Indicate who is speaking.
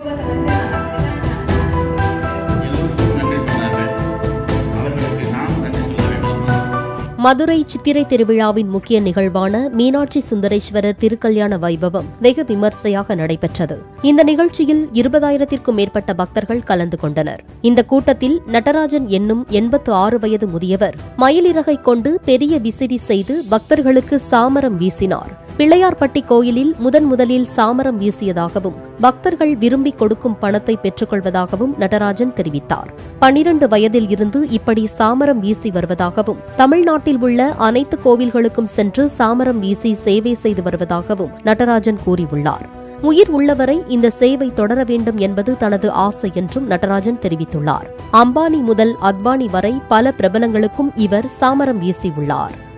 Speaker 1: எல்லோருக்கும் நன்றி சொன்னார்கள் அவர்களுக்கு நாம் நன்றி சொல்ல வேண்டாமா
Speaker 2: மதுரை சித்திரை திருவிழாவின் முக்கிய நிகழ்வான மீனாட்சி சுந்தரேஸ்வரர் திருக்கல்யாண வைபவம் வெகு விமர்சையாக நடைபெற்றது இந்த நிகழ்ச்சியில் இருபதாயிரத்திற்கும் மேற்பட்ட பக்தர்கள் கலந்து கொண்டனர் இந்த கூட்டத்தில் நடராஜன் என்னும் எண்பத்து ஆறு வயது முதியவர் மயிலிறகை கொண்டு பெரிய விசிறி செய்து பக்தர்களுக்கு சாமரம் வீசினார் பிள்ளையார்பட்டி கோயிலில் முதன் முதலில் சாமரம் வீசியதாகவும் பக்தர்கள் விரும்பி கொடுக்கும் பணத்தை பெற்றுக்கொள்வதாகவும் நடராஜன் தெரிவித்தார் பனிரண்டு வயதில் இருந்து இப்படி சாமரம் வீசி வருவதாகவும் தமிழ்நாட்டில் உள்ள அனைத்து கோவில்களுக்கும் சென்று சாமரம் வீசி சேவை செய்து வருவதாகவும் நடராஜன் கூறியுள்ளார் உயிர் உள்ளவரை இந்த சேவை தொடர வேண்டும் என்பது தனது ஆசை என்றும் நடராஜன் தெரிவித்துள்ளார் அம்பானி முதல் அத்வானி வரை பல பிரபலங்களுக்கும் இவர் சாமரம் வீசியுள்ளார்